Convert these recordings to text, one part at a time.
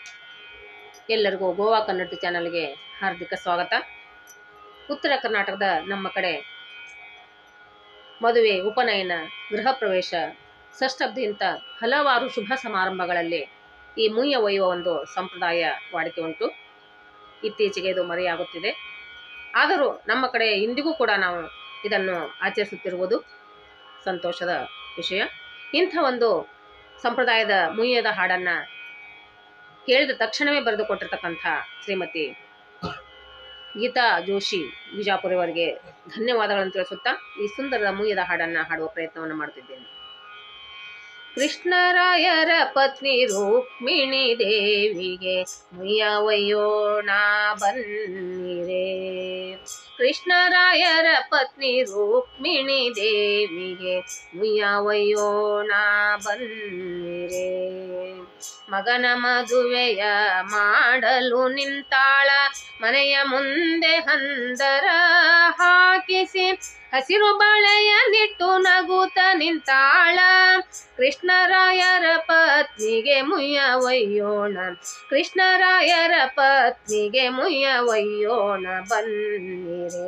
ಎಲ್ಲರಿಗೂ ಗೋವಾ ಕನ್ನಡ ಚಾನಲ್ಗೆ ಹಾರ್ದಿಕ ಸ್ವಾಗತ ಉತ್ತರ ಕರ್ನಾಟಕದ ನಮ್ಮ ಕಡೆ ಮದುವೆ ಉಪನಯನ ಗೃಹ ಪ್ರವೇಶ ಷಷ್ಠಬ್ದಿಂತ ಹಲವಾರು ಶುಭ ಸಮಾರಂಭಗಳಲ್ಲಿ ಈ ಮುಯ್ಯ ಒಯ್ಯುವ ಒಂದು ಸಂಪ್ರದಾಯ ವಾಡಿಕೆ ಉಂಟು ಇತ್ತೀಚೆಗೆ ಇದು ಮರೆಯಾಗುತ್ತಿದೆ ಆದರೂ ನಮ್ಮ ಕಡೆ ಇಂದಿಗೂ ಕೂಡ ನಾವು ಇದನ್ನು ಆಚರಿಸುತ್ತಿರುವುದು ಸಂತೋಷದ ವಿಷಯ ಇಂಥ ಒಂದು ಸಂಪ್ರದಾಯದ ಮುಯ್ಯದ ಹಾಡನ್ನು ಕೇಳಿದ ತಕ್ಷಣವೇ ಬರೆದುಕೊಟ್ಟಿರ್ತಕ್ಕಂಥ ಶ್ರೀಮತಿ ಗೀತಾ ಜೋಶಿ ವಿಜಾಪುರವರಿಗೆ ಧನ್ಯವಾದಗಳನ್ನು ತಿಳಿಸುತ್ತಾ ಈ ಸುಂದರದ ಮುಯ್ಯದ ಹಾಡನ್ನು ಹಾಡುವ ಪ್ರಯತ್ನವನ್ನು ಮಾಡುತ್ತಿದ್ದೇನೆ ಕೃಷ್ಣರಾಯರ ಪತ್ನಿ ರುಕ್ಮಿಣಿ ದೇವಿಗೆ ಮುಯ್ಯ ಒಯ್ಯೋಣ ಬನ್ನಿರೇ ಕೃಷ್ಣರಾಯರ ಪತ್ನಿ ರುಕ್ಮಿಣಿ ದೇವಿಗೆ ಮುಯ್ಯ ಒಯ್ಯೋಣ ಬನ್ನಿರೇ ಮಗನ ಮದುವೆಯ ಮಾಡಲು ನಿಂತಾಳ ಮನೆಯ ಮುಂದೆ ಹಂದರ ಹಾಕಿಸಿ ಹಸಿರು ಬಳೆಯ ನಿಟ್ಟು ನಗುತ್ತ ನಿಂತಾಳ ಕೃಷ್ಣರಾಯರ ಪತ್ನಿಗೆ ಮುಯ್ಯ ಒಯ್ಯೋಣ ಕೃಷ್ಣರಾಯರ ಪತ್ನಿಗೆ ಮುಯ್ಯ ಒಯ್ಯೋಣ ಬನ್ನಿರೇ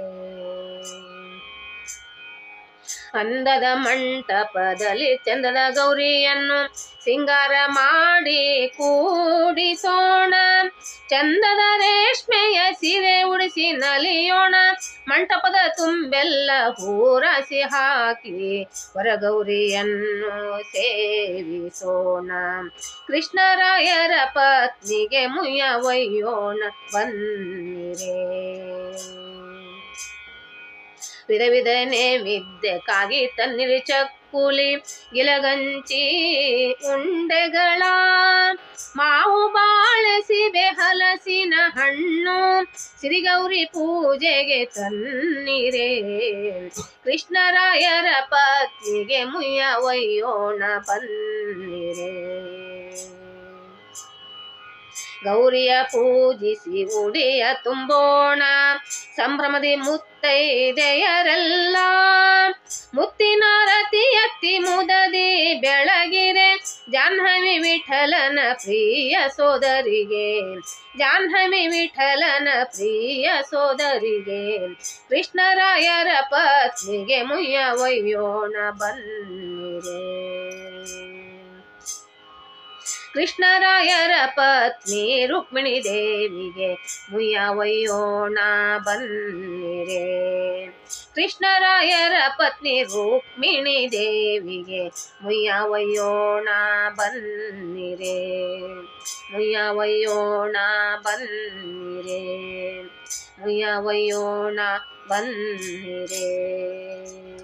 ಅಂದದ ಮಂಟಪದಲ್ಲಿ ಚಂದದ ಗೌರಿಯನ್ನು ಸಿಂಗಾರ ಮಾಡಿ ಕೂಡಿಸೋಣ ಚಂದದ ರೇಷ್ಮೆಯ ಸೀರೆ ಉಡಿಸಿ ನಲಿಯೋಣ ಮಂಟಪದ ತುಂಬೆಲ್ಲ ಹೂರಸಿ ಹಾಕಿ ಹೊರಗೌರಿಯನ್ನು ಸೇವಿಸೋಣ ಕೃಷ್ಣರಾಯರ ಪತ್ನಿಗೆ ಮುಯ್ಯ ಒಯ್ಯೋಣ ಬನ್ನಿರೇ ವಿಧ ವಿಧ ನೈವೇದ್ಯಕ್ಕಾಗಿ ತನ್ನಿರಿ ಚಕ್ಕುಲಿ ಗಿಲಗಂಚಿ ಉಂಡೆಗಳ ಮಾವು ಬಾಳೆ ಸಿಬೆ ಹಲಸಿನ ಹಣ್ಣು ಸಿರಿಗೌರಿ ಪೂಜೆಗೆ ತನ್ನಿರೇ ಕೃಷ್ಣರಾಯರ ಪತ್ನಿಗೆ ಮುಯ್ಯ ಒಯ್ಯೋಣ ಬನ್ನಿರೇ ಗೌರಿಯ ಪೂಜಿಸಿ ಉಡಿಯ ತುಂಬೋಣ ಸಂಭ್ರಮದಿ ಮುತ್ತೈದೆಯರೆಲ್ಲ ಮುತ್ತಿನ ರತಿ ಎತ್ತಿ ಮುದದಿ ಬೆಳಗಿರೆ ಜಾಹ್ನವಿ ವಿಠಲನ ಪ್ರಿಯ ಸೋದರಿಗೆ ಜಾಹ್ನವಿ ವಿಠಲನ ಪ್ರಿಯ ಸೋದರಿಗೆ ಕೃಷ್ಣರಾಯರ ಪತ್ನಿಗೆ ಮುಯ್ಯ ಒಯ್ಯೋಣ ಬನ್ನಿರೇ ಕೃಷ್ಣರಾಯರ ಪತ್ನಿ ರುಕ್ಮಿಣಿ ದೇವಿಗೆ ಮುಯ್ಯ ಒಯ್ಯೋಣ ಬನ್ನಿರೇ ಕೃಷ್ಣರಾಯರ ಪತ್ನಿ ರುಕ್ಮಿಣಿ ದೇವಿಗೆ ಮುಯ್ಯ ಒಯ್ಯೋಣ ಬನ್ನಿರೇ ಮುಯ್ಯ ಒಯ್ಯೋಣ ಬನ್ನಿರೇ ಮುಯ್ಯ ಒಯ್ಯೋಣ ಬನ್ನಿರೇ